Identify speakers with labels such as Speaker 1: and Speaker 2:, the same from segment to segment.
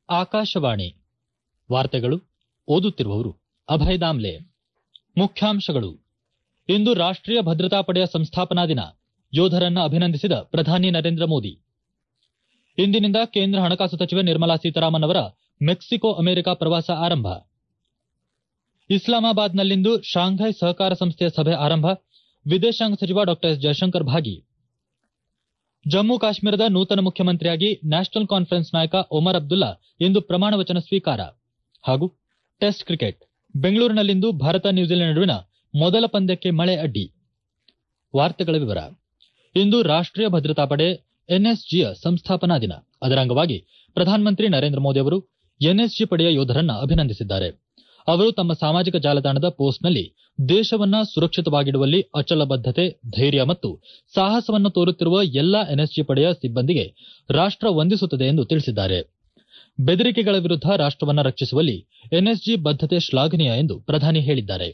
Speaker 1: ಆಕಾಶವಾಣಿ ವಾರ್ತೆಗಳು ಓದುತ್ತಿರುವವರು ಅಭಯ್ ದಾಮ್ಲೆ ಮುಖ್ಯಾಂಶಗಳು ಇಂದು ರಾಷ್ಟೀಯ ಭದ್ರತಾ ಪಡೆಯ ಸಂಸ್ಥಾಪನಾ ದಿನ ಯೋಧರನ್ನ ಅಭಿನಂದಿಸಿದ ಪ್ರಧಾನಿ ನರೇಂದ್ರ ಮೋದಿ ಇಂದಿನಿಂದ ಕೇಂದ್ರ ಹಣಕಾಸು ಸಚಿವೆ ನಿರ್ಮಲಾ ಸೀತಾರಾಮನ್ ಅವರ ಮೆಕ್ಸಿಕೋ ಅಮೆರಿಕ ಪ್ರವಾಸ ಆರಂಭ ಇಸ್ಲಾಮಾಬಾದ್ನಲ್ಲಿಂದು ಶಾಂಘೈ ಸಹಕಾರ ಸಂಸ್ಥೆಯ ಸಭೆ ಆರಂಭ ವಿದೇಶಾಂಗ ಸಚಿವ ಡಾ ಎಸ್ ಜಯಶಂಕರ್ ಭಾಗಿ ಜಮ್ಮು ಕಾಶ್ಮೀರದ ನೂತನ ಮುಖ್ಯಮಂತ್ರಿಯಾಗಿ ನ್ಯಾಷನಲ್ ಕಾನ್ಫರೆನ್ಸ್ ನಾಯಕ ಒಮರ್ ಅಬ್ದುಲ್ಲಾ ಇಂದು ಪ್ರಮಾಣ ವಚನ ಸ್ವೀಕಾರ ಹಾಗೂ ಟೆಸ್ಟ್ ಕ್ರಿಕೆಟ್ ಬೆಂಗಳೂರಿನಲ್ಲಿಂದು ಭಾರತ ನ್ಯೂಜಿಲೆಂಡ್ ನಡುವಿನ ಮೊದಲ ಪಂದ್ಯಕ್ಕೆ ಮಳೆ ಅಡ್ಡಿ ವಾರ್ತೆಗಳ ವಿವರ ಇಂದು ರಾಷ್ಟೀಯ ಭದ್ರತಾ ಪಡೆ ಎನ್ಎಸ್ಜಿಯ ಸಂಸ್ಥಾಪನಾ ದಿನ ಅದರ ಅಂಗವಾಗಿ ಪ್ರಧಾನಮಂತ್ರಿ ನರೇಂದ್ರ ಮೋದಿ ಅವರು ಎನ್ಎಸ್ಜಿ ಪಡೆಯ ಯೋಧರನ್ನ ಅಭಿನಂದಿಸಿದ್ದಾರೆ ಅವರು ತಮ್ಮ ಸಾಮಾಜಿಕ ಜಾಲತಾಣದ ಪೋಸ್ಟ್ನಲ್ಲಿ ದೇಶವನ್ನ ಸುರಕ್ಷಿತವಾಗಿಡುವಲ್ಲಿ ಅಚಲ ಬದ್ಧತೆ ಧೈರ್ಯ ಮತ್ತು ಸಾಹಸವನ್ನು ತೋರುತ್ತಿರುವ ಎಲ್ಲಾ ಎನ್ಎಸ್ಜಿ ಪಡೆಯ ಸಿಬ್ಬಂದಿಗೆ ರಾಷ್ಟ ವಂದಿಸುತ್ತದೆ ಎಂದು ತಿಳಿಸಿದ್ದಾರೆ ಬೆದರಿಕೆಗಳ ವಿರುದ್ಧ ರಾಷ್ಟವನ್ನ ರಕ್ಷಿಸುವಲ್ಲಿ ಎನ್ಎಸ್ಜಿ ಬದ್ಧತೆ ಶ್ಲಾಘನೀಯ ಎಂದು ಪ್ರಧಾನಿ ಹೇಳಿದ್ದಾರೆ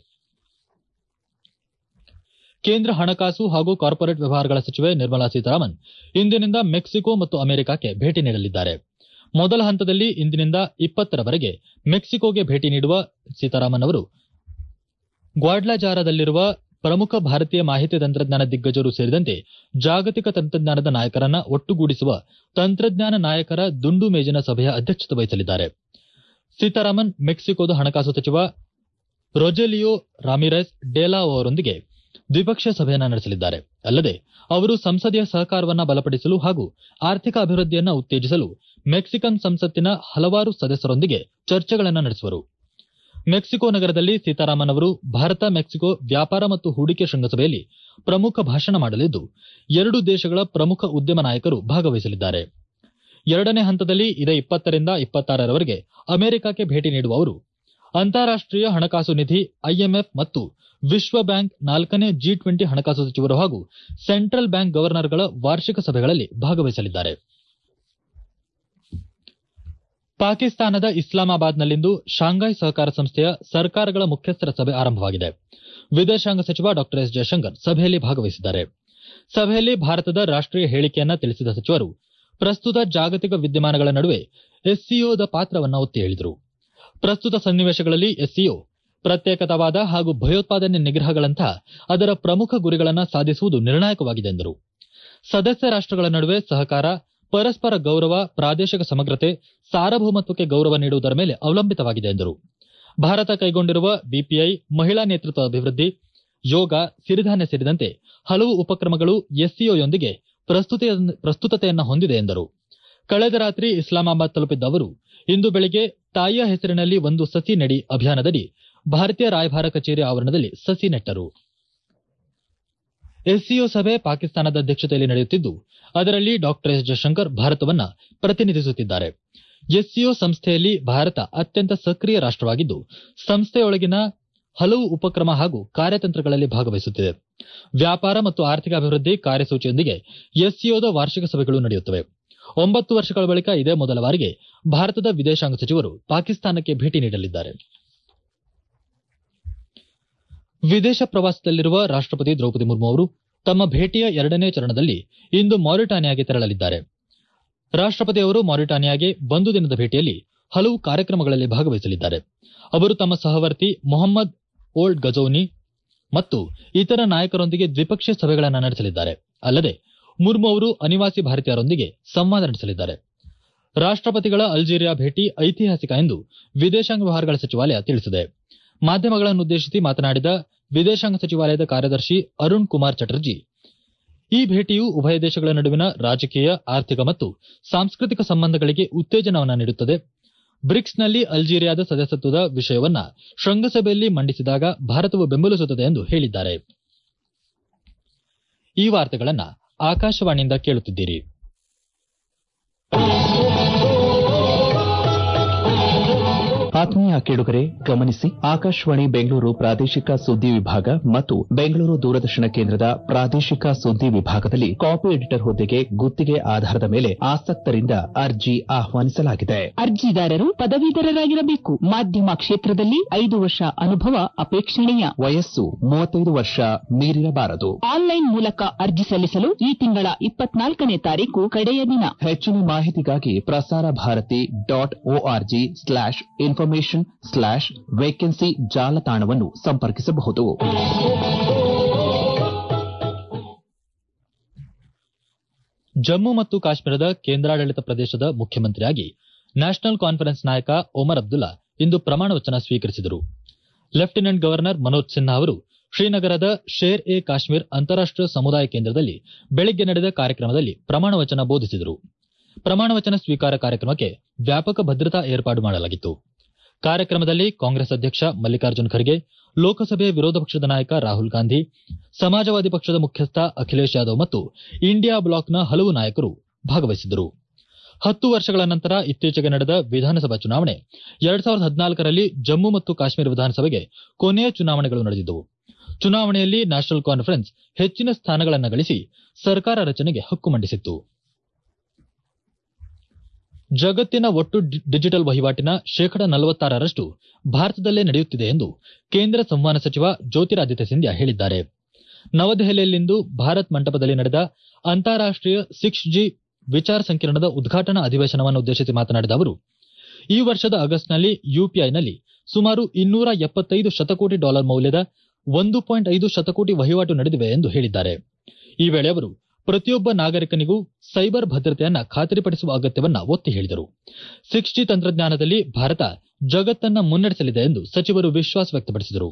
Speaker 1: ಕೇಂದ್ರ ಹಣಕಾಸು ಹಾಗೂ ಕಾರ್ಪೊರೇಟ್ ವ್ಯವಹಾರಗಳ ಸಚಿವೆ ನಿರ್ಮಲಾ ಸೀತಾರಾಮನ್ ಇಂದಿನಿಂದ ಮೆಕ್ಸಿಕೋ ಮತ್ತು ಅಮೆರಿಕಕ್ಕೆ ಭೇಟಿ ನೀಡಲಿದ್ದಾರೆ ಮೊದಲ ಹಂತದಲ್ಲಿ ಇಂದಿನಿಂದ ಇಪ್ಪತ್ತರವರೆಗೆ ಮೆಕ್ಸಿಕೋಗೆ ಭೇಟಿ ನೀಡುವ ಸೀತಾರಾಮನ್ ಅವರು ಗ್ವಾಡ್ಲಾಜಾರದಲ್ಲಿರುವ ಪ್ರಮುಖ ಭಾರತೀಯ ಮಾಹಿತಿ ತಂತ್ರಜ್ಞಾನ ದಿಗ್ಗಜರು ಸೇರಿದಂತೆ ಜಾಗತಿಕ ತಂತ್ರಜ್ಞಾನದ ನಾಯಕರನ್ನ ಒಟ್ಟುಗೂಡಿಸುವ ತಂತ್ರಜ್ಞಾನ ನಾಯಕರ ದುಂಡು ಮೇಜಿನ ಸಭೆಯ ಅಧ್ಯಕ್ಷತೆ ವಹಿಸಲಿದ್ದಾರೆ ಸೀತಾರಾಮನ್ ಮೆಕ್ಸಿಕೋದ ಹಣಕಾಸು ಸಚಿವ ರೊಜೆಲಿಯೋ ರಾಮಿರೆಸ್ ಡೇಲಾ ಅವರೊಂದಿಗೆ ದ್ವಿಪಕ್ಷೀಯ ಸಭೆಯನ್ನ ನಡೆಸಲಿದ್ದಾರೆ ಅಲ್ಲದೆ ಅವರು ಸಂಸದೀಯ ಸಹಕಾರವನ್ನ ಬಲಪಡಿಸಲು ಹಾಗೂ ಆರ್ಥಿಕ ಅಭಿವೃದ್ಧಿಯನ್ನ ಉತ್ತೇಜಿಸಲು ಮೆಕ್ಸಿಕನ್ ಸಂಸತ್ತಿನ ಹಲವಾರು ಸದಸ್ಯರೊಂದಿಗೆ ಚರ್ಚೆಗಳನ್ನು ನಡೆಸುವರು ಮೆಕ್ಸಿಕೋ ನಗರದಲ್ಲಿ ಸೀತಾರಾಮನ್ ಅವರು ಭಾರತ ಮೆಕ್ಸಿಕೋ ವ್ಯಾಪಾರ ಮತ್ತು ಹೂಡಿಕೆ ಶೃಂಗಸಭೆಯಲ್ಲಿ ಪ್ರಮುಖ ಭಾಷಣ ಮಾಡಲಿದ್ದು ಎರಡು ದೇಶಗಳ ಪ್ರಮುಖ ಉದ್ಯಮ ನಾಯಕರು ಭಾಗವಹಿಸಲಿದ್ದಾರೆ ಎರಡನೇ ಹಂತದಲ್ಲಿ ಇದೇ ಇಪ್ಪತ್ತರಿಂದ ಇಪ್ಪತ್ತಾರರವರೆಗೆ ಅಮೆರಿಕಕ್ಕೆ ಭೇಟಿ ನೀಡುವ ಅವರು ಅಂತಾರಾಷ್ಟೀಯ ಹಣಕಾಸು ನಿಧಿ ಐಎಂಎಫ್ ಮತ್ತು ವಿಶ್ವ ಬ್ಯಾಂಕ್ ನಾಲ್ಕನೇ ಜಿ ಟ್ವೆಂಟಿ ಹಣಕಾಸು ಸಚಿವರು ಹಾಗೂ ಸೆಂಟ್ರಲ್ ಬ್ಯಾಂಕ್ ಗವರ್ನರ್ಗಳ ವಾರ್ಷಿಕ ಸಭೆಗಳಲ್ಲಿ ಭಾಗವಹಿಸಲಿದ್ದಾರೆ ಪಾಕಿಸ್ತಾನದ ಇಸ್ಲಾಮಾಬಾದ್ನಲ್ಲಿಂದು ಶಾಂಘೈ ಸಹಕಾರ ಸಂಸ್ಥೆಯ ಸರ್ಕಾರಗಳ ಮುಖ್ಯಸ್ಥರ ಸಭೆ ಆರಂಭವಾಗಿದೆ ವಿದೇಶಾಂಗ ಸಚಿವ ಡಾ ಎಸ್ ಜಯಶಂಕರ್ ಸಭೆಯಲ್ಲಿ ಭಾಗವಹಿಸಿದ್ದಾರೆ ಸಭೆಯಲ್ಲಿ ಭಾರತದ ರಾಷ್ಟೀಯ ಹೇಳಿಕೆಯನ್ನ ತಿಳಿಸಿದ ಸಚಿವರು ಪ್ರಸ್ತುತ ಜಾಗತಿಕ ವಿದ್ಯಮಾನಗಳ ನಡುವೆ ಎಸ್ಸಿಒದ ಪಾತ್ರವನ್ನ ಒತ್ತಿ ಹೇಳಿದರು ಪ್ರಸ್ತುತ ಸನ್ನಿವೇಶಗಳಲ್ಲಿ ಎಸ್ಸಿಒ ಪ್ರತ್ಯೇಕತಾವಾದ ಹಾಗೂ ಭಯೋತ್ಪಾದನೆ ನಿಗ್ರಹಗಳಂತಹ ಅದರ ಪ್ರಮುಖ ಗುರಿಗಳನ್ನು ಸಾಧಿಸುವುದು ನಿರ್ಣಾಯಕವಾಗಿದೆ ಎಂದರು ಸದಸ್ಯ ರಾಷ್ಟಗಳ ನಡುವೆ ಸಹಕಾರ ಪರಸ್ಪರ ಗೌರವ ಪ್ರಾದೇಶಿಕ ಸಮಗ್ರತೆ ಸಾರ್ವಭೌಮತ್ವಕ್ಕೆ ಗೌರವ ನೀಡುವುದರ ಮೇಲೆ ಅವಲಂಬಿತವಾಗಿದೆ ಎಂದರು ಭಾರತ ಕೈಗೊಂಡಿರುವ ಬಿಪಿಐ ಮಹಿಳಾ ನೇತೃತ್ವ ಅಭಿವೃದ್ಧಿ ಯೋಗ ಸಿರಿಧಾನ್ಯ ಸೇರಿದಂತೆ ಹಲವು ಉಪಕ್ರಮಗಳು ಎಸ್ಸಿಒಯೊಂದಿಗೆ ಪ್ರಸ್ತುತತೆಯನ್ನ ಹೊಂದಿದೆ ಎಂದರು ಕಳೆದ ರಾತ್ರಿ ಇಸ್ಲಾಮಾಬಾದ್ ತಲುಪಿದ್ದ ಅವರು ಇಂದು ಬೆಳಿಗ್ಗೆ ತಾಯಿಯ ಹೆಸರಿನಲ್ಲಿ ಒಂದು ಸಸಿ ನೆಡಿ ಅಭಿಯಾನದಡಿ ಭಾರತೀಯ ರಾಯಭಾರ ಕಚೇರಿ ಆವರಣದಲ್ಲಿ ಸಸಿ ನೆಟ್ಟರು ಎಸ್ಸಿಒ ಸಭೆ ಪಾಕಿಸ್ತಾನದ ಅಧ್ಯಕ್ಷತೆಯಲ್ಲಿ ನಡೆಯುತ್ತಿದ್ದು ಅದರಲ್ಲಿ ಡಾ ಎಸ್ ಜಯಶಂಕರ್ ಭಾರತವನ್ನ ಪ್ರತಿನಿಧಿಸುತ್ತಿದ್ದಾರೆ ಎಸ್ಸಿಒ ಸಂಸ್ಥೆಯಲ್ಲಿ ಭಾರತ ಅತ್ಯಂತ ಸಕ್ರಿಯ ರಾಷ್ಟವಾಗಿದ್ದು ಸಂಸ್ಥೆಯೊಳಗಿನ ಹಲವು ಉಪಕ್ರಮ ಹಾಗೂ ಕಾರ್ಯತಂತ್ರಗಳಲ್ಲಿ ಭಾಗವಹಿಸುತ್ತಿದೆ ವ್ಯಾಪಾರ ಮತ್ತು ಆರ್ಥಿಕ ಅಭಿವೃದ್ಧಿ ಕಾರ್ಯಸೂಚಿಯೊಂದಿಗೆ ಎಸ್ಸಿಒದ ವಾರ್ಷಿಕ ಸಭೆಗಳು ನಡೆಯುತ್ತವೆ ಒಂಬತ್ತು ವರ್ಷಗಳ ಬಳಿಕ ಇದೇ ಮೊದಲ ಬಾರಿಗೆ ಭಾರತದ ವಿದೇಶಾಂಗ ಸಚಿವರು ಪಾಕಿಸ್ತಾನಕ್ಕೆ ಭೇಟಿ ನೀಡಲಿದ್ದಾರೆ ವಿದೇಶ ಪ್ರವಾಸದಲ್ಲಿರುವ ರಾಷ್ಟಪತಿ ದ್ರೌಪದಿ ಮುರ್ಮು ಅವರು ತಮ್ಮ ಭೇಟಿಯ ಎರಡನೇ ಚರಣದಲ್ಲಿ ಇಂದು ಮಾರಿಟಾನಿಯಾಗೆ ತೆರಳಲಿದ್ದಾರೆ ರಾಷ್ಟಪತಿ ಅವರು ಮಾರಿಟಾನಿಯಾಗೆ ಒಂದು ದಿನದ ಭೇಟಿಯಲ್ಲಿ ಹಲವು ಕಾರ್ಯಕ್ರಮಗಳಲ್ಲಿ ಭಾಗವಹಿಸಲಿದ್ದಾರೆ ಅವರು ತಮ್ಮ ಸಹವರ್ತಿ ಮೊಹಮ್ಮದ್ ಓಲ್ಡ್ ಗಜೌನಿ ಮತ್ತು ಇತರ ನಾಯಕರೊಂದಿಗೆ ದ್ವಿಪಕ್ಷೀಯ ಸಭೆಗಳನ್ನು ನಡೆಸಲಿದ್ದಾರೆ ಅಲ್ಲದೆ ಮುರ್ಮು ಅವರು ಅನಿವಾಸಿ ಭಾರತೀಯರೊಂದಿಗೆ ಸಂವಾದ ನಡೆಸಲಿದ್ದಾರೆ ರಾಷ್ಟಪತಿಗಳ ಅಲ್ಜೀರಿಯಾ ಭೇಟಿ ಐತಿಹಾಸಿಕ ಎಂದು ವಿದೇಶಾಂಗ ವ್ಯವಹಾರಗಳ ಸಚಿವಾಲಯ ತಿಳಿಸಿದೆ ಮಾಧ್ಯಮಗಳನ್ನುದ್ದೇಶಿಸಿ ಮಾತನಾಡಿದ ವಿದೇಶಾಂಗ ಸಚಿವಾಲಯದ ಕಾರ್ಯದರ್ಶಿ ಅರುಣ್ ಕುಮಾರ್ ಚಟರ್ಜಿ ಈ ಭೇಟಿಯು ಉಭಯ ದೇಶಗಳ ನಡುವಿನ ರಾಜಕೀಯ ಆರ್ಥಿಕ ಮತ್ತು ಸಾಂಸ್ಕೃತಿಕ ಸಂಬಂಧಗಳಿಗೆ ಉತ್ತೇಜನವನ್ನು ನೀಡುತ್ತದೆ ಬ್ರಿಕ್ಸ್ನಲ್ಲಿ ಅಲ್ಜೀರಿಯಾದ ಸದಸ್ಯತ್ವದ ವಿಷಯವನ್ನ ಶೃಂಗಸಭೆಯಲ್ಲಿ ಮಂಡಿಸಿದಾಗ ಭಾರತವು ಬೆಂಬಲಿಸುತ್ತದೆ ಎಂದು ಹೇಳಿದ್ದಾರೆ ಈ ವಾರ್ತೆಗಳನ್ನ ಆಕಾಶವಾಣಿಯಿಂದ ಕೇಳುತ್ತಿದ್ದೀರಿ
Speaker 2: ಆತ್ಮೀಯ ಕೇಳುಗರೆ ಗಮನಿಸಿ ಆಕಾಶವಾಣಿ ಬೆಂಗಳೂರು ಪ್ರಾದೇಶಿಕ ಸುದ್ದಿ ವಿಭಾಗ ಮತ್ತು ಬೆಂಗಳೂರು ದೂರದರ್ಶನ ಕೇಂದ್ರದ ಪ್ರಾದೇಶಿಕ ಸುದ್ದಿ ವಿಭಾಗದಲ್ಲಿ ಕಾಪಿ ಎಡಿಟರ್ ಹುದ್ದೆಗೆ ಗುತ್ತಿಗೆ ಆಧಾರದ ಮೇಲೆ ಆಸಕ್ತರಿಂದ ಅರ್ಜಿ ಆಹ್ವಾನಿಸಲಾಗಿದೆ
Speaker 3: ಅರ್ಜಿದಾರರು ಪದವೀಧರರಾಗಿರಬೇಕು ಮಾಧ್ಯಮ ಕ್ಷೇತ್ರದಲ್ಲಿ ಐದು ವರ್ಷ ಅನುಭವ ಅಪೇಕ್ಷಣೀಯ
Speaker 2: ವಯಸ್ಸು ಮೂವತ್ತೈದು ವರ್ಷ ಮೀರಿರಬಾರದು
Speaker 3: ಆನ್ಲೈನ್ ಮೂಲಕ ಅರ್ಜಿ ಸಲ್ಲಿಸಲು ಈ ತಿಂಗಳ ಇಪ್ಪತ್ನಾಲ್ಕನೇ ತಾರೀಕು ಕಡೆಯ ದಿನ
Speaker 2: ಹೆಚ್ಚಿನ ಮಾಹಿತಿಗಾಗಿ Prasar Bharati dot ORG slash information slash vacancy ಜಾಲತಾಣವನ್ನು ಸಂಪರ್ಕಿಸಬಹುದು
Speaker 1: ಜಮ್ಮು ಮತ್ತು ಕಾಶ್ಮೀರದ ಕೇಂದ್ರಾಡಳಿತ ಪ್ರದೇಶದ ಮುಖ್ಯಮಂತ್ರಿಯಾಗಿ ನ್ಯಾಷನಲ್ ಕಾನ್ಫರೆನ್ಸ್ ನಾಯಕ ಒಮರ್ ಅಬ್ದುಲ್ಲಾ ಇಂದು ಪ್ರಮಾಣ ವಚನ ಸ್ವೀಕರಿಸಿದರು ಲೆಫ್ಟಿನೆಂಟ್ ಗವರ್ನರ್ ಮನೋಜ್ ಸಿನ್ಹಾ ಅವರು ಶ್ರೀನಗರದ ಶೇರ್ ಎ ಕಾಶ್ಮೀರ್ ಅಂತಾರಾಷ್ಟೀಯ ಸಮುದಾಯ ಕೇಂದ್ರದಲ್ಲಿ ಬೆಳಗ್ಗೆ ನಡೆದ ಕಾರ್ಯಕ್ರಮದಲ್ಲಿ ಪ್ರಮಾಣ ವಚನ ಬೋಧಿಸಿದರು ಪ್ರಮಾಣ ವಚನ ಸ್ವೀಕಾರ ಕಾರ್ಯಕ್ರಮಕ್ಕೆ ವ್ಯಾಪಕ ಭದ್ರತಾ ಏರ್ಪಾಡು ಮಾಡಲಾಗಿತ್ತು ಕಾರ್ಯಕ್ರಮದಲ್ಲಿ ಕಾಂಗ್ರೆಸ್ ಅಧ್ಯಕ್ಷ ಮಲ್ಲಿಕಾರ್ಜುನ್ ಖರ್ಗೆ ಲೋಕಸಭೆಯ ವಿರೋಧ ಪಕ್ಷದ ನಾಯಕ ರಾಹುಲ್ ಗಾಂಧಿ ಸಮಾಜವಾದಿ ಪಕ್ಷದ ಮುಖ್ಯಸ್ಥ ಅಖಿಲೇಶ್ ಯಾದವ್ ಮತ್ತು ಇಂಡಿಯಾ ಬ್ಲಾಕ್ನ ಹಲವು ನಾಯಕರು ಭಾಗವಹಿಸಿದ್ದರು ಹತ್ತು ವರ್ಷಗಳ ನಂತರ ಇತ್ತೀಚೆಗೆ ನಡೆದ ವಿಧಾನಸಭಾ ಚುನಾವಣೆ ಎರಡ್ ಸಾವಿರದ ಹದಿನಾಲ್ಕರಲ್ಲಿ ಜಮ್ಮು ಮತ್ತು ಕಾಶ್ಮೀರ ವಿಧಾನಸಭೆಗೆ ಕೊನೆಯ ಚುನಾವಣೆಗಳು ನಡೆದಿದ್ದವು ಚುನಾವಣೆಯಲ್ಲಿ ನ್ಯಾಷನಲ್ ಕಾನ್ಫರೆನ್ಸ್ ಹೆಚ್ಚಿನ ಸ್ಥಾನಗಳನ್ನು ಗಳಿಸಿ ಸರ್ಕಾರ ರಚನೆಗೆ ಹಕ್ಕು ಮಂಡಿಸಿತ್ತು ಜಗತ್ತಿನ ಒಟ್ಟು ಡಿಜಿಟಲ್ ವಹಿವಾಟಿನ ಶೇಕಡ ನಲವತ್ತಾರರಷ್ಟು ಭಾರತದಲ್ಲೇ ನಡೆಯುತ್ತಿದೆ ಎಂದು ಕೇಂದ್ರ ಸಂವಹನ ಸಚಿವ ಜ್ಯೋತಿರಾದಿತ್ಯ ಸಿಂಧ್ಯಾ ಹೇಳಿದ್ದಾರೆ ನವದೆಹಲಿಯಲ್ಲಿಂದು ಭಾರತ್ ಮಂಟಪದಲ್ಲಿ ನಡೆದ ಅಂತಾರಾಷ್ಟೀಯ ಸಿಕ್ಸ್ ಜಿ ವಿಚಾರ ಸಂಕಿರಣದ ಉದ್ಘಾಟನಾ ಅಧಿವೇಶನವನ್ನು ಉದ್ದೇಶಿಸಿ ಮಾತನಾಡಿದ ಅವರು ಈ ವರ್ಷದ ಆಗಸ್ಟ್ನಲ್ಲಿ ಯುಪಿಐನಲ್ಲಿ ಸುಮಾರು ಇನ್ನೂರ ಎಪ್ಪತ್ತೈದು ಶತಕೋಟಿ ಡಾಲರ್ ಮೌಲ್ಯದ ಒಂದು ಪಾಯಿಂಟ್ ಐದು ಶತಕೋಟಿ ವಹಿವಾಟು ನಡೆದಿವೆ ಎಂದು ಹೇಳಿದ್ದಾರೆ ಈ ವೇಳೆ ಅವರು ಪ್ರತಿಯೊಬ್ಬ ನಾಗರಿಕನಿಗೂ ಸೈಬರ್ ಭದ್ರತೆಯನ್ನ ಖಾತರಿಪಡಿಸುವ ಅಗತ್ಯವನ್ನ ಒತ್ತಿ ಹೇಳಿದರು ಸಿಕ್ಸ್ ಜಿ ತಂತ್ರಜ್ಞಾನದಲ್ಲಿ ಭಾರತ ಜಗತ್ತನ್ನ ಮುನ್ನಡೆಸಲಿದೆ ಎಂದು ಸಚಿವರು ವಿಶ್ವಾಸ ವ್ಯಕ್ತಪಡಿಸಿದರು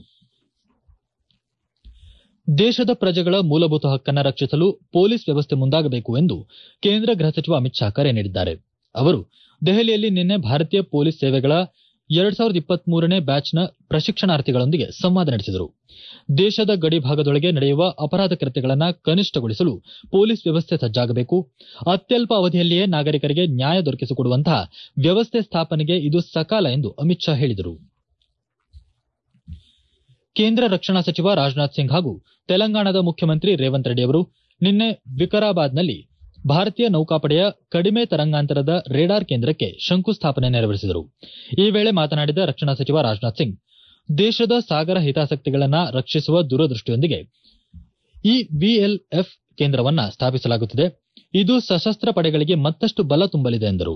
Speaker 1: ದೇಶದ ಪ್ರಜೆಗಳ ಮೂಲಭೂತ ಹಕ್ಕನ್ನ ರಕ್ಷಿಸಲು ಪೊಲೀಸ್ ವ್ಯವಸ್ಥೆ ಮುಂದಾಗಬೇಕು ಎಂದು ಕೇಂದ್ರ ಗೃಹ ಸಚಿವ ಅಮಿತ್ ಶಾ ಕರೆ ನೀಡಿದ್ದಾರೆ ಅವರು ದೆಹಲಿಯಲ್ಲಿ ನಿನ್ನೆ ಭಾರತೀಯ ಪೊಲೀಸ್ ಸೇವೆಗಳ ಎರಡ್ ಸಾವಿರದ ಇಪ್ಪತ್ಮೂರನೇ ಬ್ಯಾಚ್ನ ಪ್ರಶಿಕ್ಷಣಾರ್ಥಿಗಳೊಂದಿಗೆ ಸಂವಾದ ನಡೆಸಿದರು ದೇಶದ ಗಡಿ ಭಾಗದೊಳಗೆ ನಡೆಯುವ ಅಪರಾಧ ಕೃತ್ಯಗಳನ್ನು ಕನಿಷ್ಠಗೊಳಿಸಲು ಪೊಲೀಸ್ ವ್ಯವಸ್ಥೆ ಸಜ್ಜಾಗಬೇಕು ಅತ್ಯಲ್ಪ ಅವಧಿಯಲ್ಲಿಯೇ ನಾಗರಿಕರಿಗೆ ನ್ಯಾಯ ದೊರಕಿಸಿಕೊಡುವಂತಹ ವ್ಯವಸ್ಥೆ ಸ್ಥಾಪನೆಗೆ ಇದು ಸಕಾಲ ಎಂದು ಅಮಿತ್ ಶಾ ಹೇಳಿದರು ಕೇಂದ್ರ ರಕ್ಷಣಾ ಸಚಿವ ರಾಜನಾಥ್ ಸಿಂಗ್ ಹಾಗೂ ತೆಲಂಗಾಣದ ಮುಖ್ಯಮಂತ್ರಿ ರೇವಂತ್ ರೆಡ್ಡಿ ಅವರು ನಿನ್ನೆ ವಿಕಾರಾಬಾದ್ನಲ್ಲಿ ಭಾರತೀಯ ನೌಕಾಪಡೆಯ ಕಡಿಮೆ ತರಂಗಾಂತರದ ರೇಡಾರ್ ಕೇಂದ್ರಕ್ಕೆ ಶಂಕುಸ್ಥಾಪನೆ ನೆರವೇರಿಸಿದರು ಈ ವೇಳೆ ಮಾತನಾಡಿದ ರಕ್ಷಣಾ ಸಚಿವ ರಾಜನಾಥ್ ಸಿಂಗ್ ದೇಶದ ಸಾಗರ ಹಿತಾಸಕ್ತಿಗಳನ್ನ ರಕ್ಷಿಸುವ ದೂರದೃಷ್ಟಿಯೊಂದಿಗೆ ಈ ವಿಎಲ್ಎಫ್ ಕೇಂದ್ರವನ್ನ ಸ್ಥಾಪಿಸಲಾಗುತ್ತಿದೆ ಇದು ಸಶಸ್ತ್ರ ಪಡೆಗಳಿಗೆ ಮತ್ತಷ್ಟು ಬಲ ತುಂಬಲಿದೆ ಎಂದರು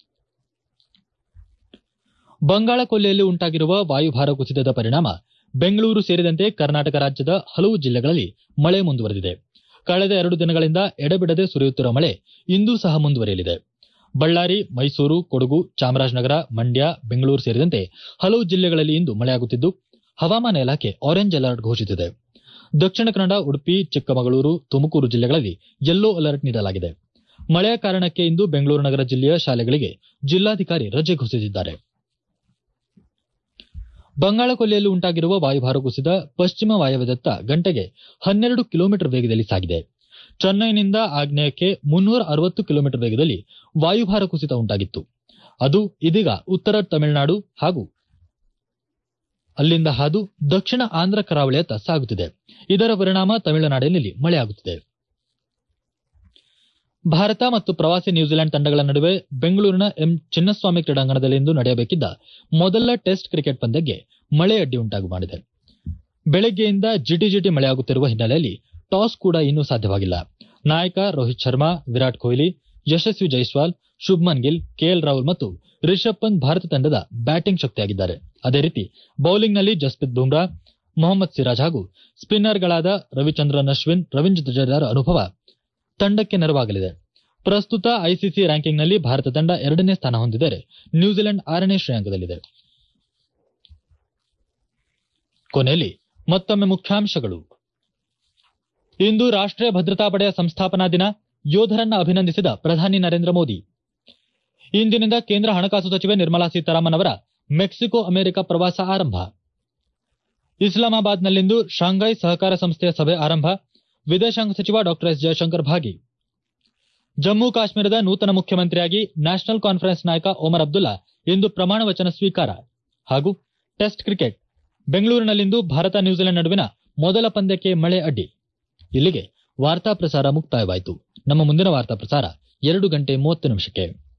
Speaker 1: ಬಂಗಾಳ ಕೊಲ್ಲಿಯಲ್ಲಿ ಉಂಟಾಗಿರುವ ವಾಯುಭಾರ ಕುಸಿತದ ಪರಿಣಾಮ ಬೆಂಗಳೂರು ಸೇರಿದಂತೆ ಕರ್ನಾಟಕ ರಾಜ್ಯದ ಹಲವು ಜಿಲ್ಲೆಗಳಲ್ಲಿ ಮಳೆ ಮುಂದುವರೆದಿದೆ ಕಳೆದ ಎರಡು ದಿನಗಳಿಂದ ಎಡೆಬಿಡದೆ ಸುರಿಯುತ್ತಿರುವ ಮಳೆ ಇಂದೂ ಸಹ ಮುಂದುವರಿಯಲಿದೆ ಬಳ್ಳಾರಿ ಮೈಸೂರು ಕೊಡಗು ಚಾಮರಾಜನಗರ ಮಂಡ್ಯ ಬೆಂಗಳೂರು ಸೇರಿದಂತೆ ಹಲವು ಜಿಲ್ಲೆಗಳಲ್ಲಿ ಇಂದು ಮಳೆಯಾಗುತ್ತಿದ್ದು ಹವಾಮಾನ ಇಲಾಖೆ ಆರೆಂಜ್ ಅಲರ್ಟ್ ಘೋಷಿಸಿದೆ ದಕ್ಷಿಣ ಕನ್ನಡ ಉಡುಪಿ ಚಿಕ್ಕಮಗಳೂರು ತುಮಕೂರು ಜಿಲ್ಲೆಗಳಲ್ಲಿ ಯೆಲ್ಲೋ ಅಲರ್ಟ್ ನೀಡಲಾಗಿದೆ ಮಳೆಯ ಕಾರಣಕ್ಕೆ ಇಂದು ಬೆಂಗಳೂರು ನಗರ ಜಿಲ್ಲೆಯ ಶಾಲೆಗಳಿಗೆ ಜಿಲ್ಲಾಧಿಕಾರಿ ರಜೆ ಘೋಷಿಸಿದ್ದಾರೆ ಬಂಗಾಳ ಕೊಲ್ಲಿಯಲ್ಲಿ ಉಂಟಾಗಿರುವ ವಾಯುಭಾರ ಕುಸಿದ ಪಶ್ಚಿಮ ವಾಯವ್ಯದತ್ತ ಗಂಟೆಗೆ ಹನ್ನೆರಡು ಕಿಲೋಮೀಟರ್ ವೇಗದಲ್ಲಿ ಸಾಗಿದೆ ಚೆನ್ನೈನಿಂದ ಆಗ್ನೇಯಕ್ಕೆ ಮುನ್ನೂರ ಅರವತ್ತು ಕಿಲೋಮೀಟರ್ ವೇಗದಲ್ಲಿ ವಾಯುಭಾರ ಕುಸಿತ ಉಂಟಾಗಿತ್ತು ಅದು ಇದೀಗ ಉತ್ತರ ತಮಿಳುನಾಡು ಹಾಗೂ ಅಲ್ಲಿಂದ ಹಾದು ದಕ್ಷಿಣ ಆಂಧ್ರ ಕರಾವಳಿಯತ್ತ ಸಾಗುತ್ತಿದೆ ಇದರ ಪರಿಣಾಮ ತಮಿಳುನಾಡಿನಲ್ಲಿ ಮಳೆಯಾಗುತ್ತಿದೆ ಭಾರತ ಮತ್ತು ಪ್ರವಾಸಿ ನ್ಯೂಜಿಲೆಂಡ್ ತಂಡಗಳ ನಡುವೆ ಬೆಂಗಳೂರಿನ ಎಂ ಚಿನ್ನಸ್ವಾಮಿ ಕ್ರೀಡಾಂಗಣದಲ್ಲಿಂದು ನಡೆಯಬೇಕಿದ್ದ ಮೊದಲ ಟೆಸ್ಟ್ ಕ್ರಿಕೆಟ್ ಪಂದ್ಯಕ್ಕೆ ಮಳೆ ಅಡ್ಡಿ ಉಂಟಾಗು ಮಾಡಿದೆ ಬೆಳಗ್ಗೆಯಿಂದ ಜಿಟಿಜಿಟಿ ಮಳೆಯಾಗುತ್ತಿರುವ ಹಿನ್ನೆಲೆಯಲ್ಲಿ ಟಾಸ್ ಕೂಡ ಇನ್ನೂ ಸಾಧ್ಯವಾಗಿಲ್ಲ ನಾಯಕ ರೋಹಿತ್ ಶರ್ಮಾ ವಿರಾಟ್ ಕೊಹ್ಲಿ ಯಶಸ್ವಿ ಜೈಸ್ವಾಲ್ ಶುಭ್ಮನ್ ಗಿಲ್ ಕೆಎಲ್ ರಾಹುಲ್ ಮತ್ತು ರಿಷಬ್ ಪಂತ್ ಭಾರತ ತಂಡದ ಬ್ಯಾಟಿಂಗ್ ಶಕ್ತಿಯಾಗಿದ್ದಾರೆ ಅದೇ ರೀತಿ ಬೌಲಿಂಗ್ನಲ್ಲಿ ಜಸ್ಪ್ರೀತ್ ಬುಮ್ರಾ ಮೊಹಮ್ಮದ್ ಸಿರಾಜ್ ಹಾಗೂ ಸ್ಪಿನ್ನರ್ಗಳಾದ ರವಿಚಂದ್ರನ್ ಅಶ್ವಿನ್ ರವೀಂದ್ರ ಜಡೇಜಾರ ಅನುಭವ ತಂಡಕ್ಕೆ ನೆರವಾಗಲಿದೆ ಪ್ರಸ್ತುತ ಐಸಿಸಿ ರ್ಯಾಂಕಿಂಗ್ನಲ್ಲಿ ಭಾರತ ತಂಡ ಎರಡನೇ ಸ್ಥಾನ ಹೊಂದಿದರೆ ನ್ಯೂಜಿಲೆಂಡ್ ಆರನೇ ಶ್ರೇಯಾಂಕದಲ್ಲಿದೆ ಕೊನೆಯಲ್ಲಿ ಮತ್ತೊಮ್ಮೆ ಮುಖ್ಯಾಂಶಗಳು ಇಂದು ರಾಷ್ಟ್ರೀಯ ಭದ್ರತಾ ಪಡೆಯ ಸಂಸ್ಥಾಪನಾ ದಿನ ಯೋಧರನ್ನ ಅಭಿನಂದಿಸಿದ ಪ್ರಧಾನಿ ನರೇಂದ್ರ ಮೋದಿ ಇಂದಿನಿಂದ ಕೇಂದ್ರ ಹಣಕಾಸು ಸಚಿವೆ ನಿರ್ಮಲಾ ಸೀತಾರಾಮನ್ ಅವರ ಮೆಕ್ಸಿಕೋ ಅಮೆರಿಕ ಪ್ರವಾಸ ಆರಂಭ ಇಸ್ಲಾಮಾಬಾದ್ನಲ್ಲಿಂದು ಶಾಂಘೈ ಸಹಕಾರ ಸಂಸ್ಥೆಯ ಸಭೆ ಆರಂಭ ವಿದೇಶಾಂಗ ಸಚಿವ ಡಾ ಎಸ್ ಜಯಶಂಕರ್ ಭಾಗಿ ಜಮ್ಮು ಕಾಶ್ಮೀರದ ನೂತನ ಮುಖ್ಯಮಂತ್ರಿಯಾಗಿ ನ್ಯಾಷನಲ್ ಕಾನ್ಫರೆನ್ಸ್ ನಾಯಕ ಒಮರ್ ಅಬ್ದುಲ್ಲಾ ಇಂದು ಪ್ರಮಾಣ ವಚನ ಸ್ವೀಕಾರ ಹಾಗೂ ಟೆಸ್ಟ್ ಕ್ರಿಕೆಟ್ ಬೆಂಗಳೂರಿನಲ್ಲಿಂದು ಭಾರತ ನ್ಯೂಜಿಲೆಂಡ್ ನಡುವಿನ ಮೊದಲ ಪಂದ್ಯಕ್ಕೆ ಮಳೆ ಅಡ್ಡಿ ಇಲ್ಲಿಗೆ ವಾರ್ತಾ ಪ್ರಸಾರ ಮುಕ್ತಾಯವಾಯಿತು ನಮ್ಮ ಮುಂದಿನ ವಾರ್ತಾ ಪ್ರಸಾರ ಎರಡು ಗಂಟೆ ಮೂವತ್ತು ನಿಮಿಷಕ್ಕೆ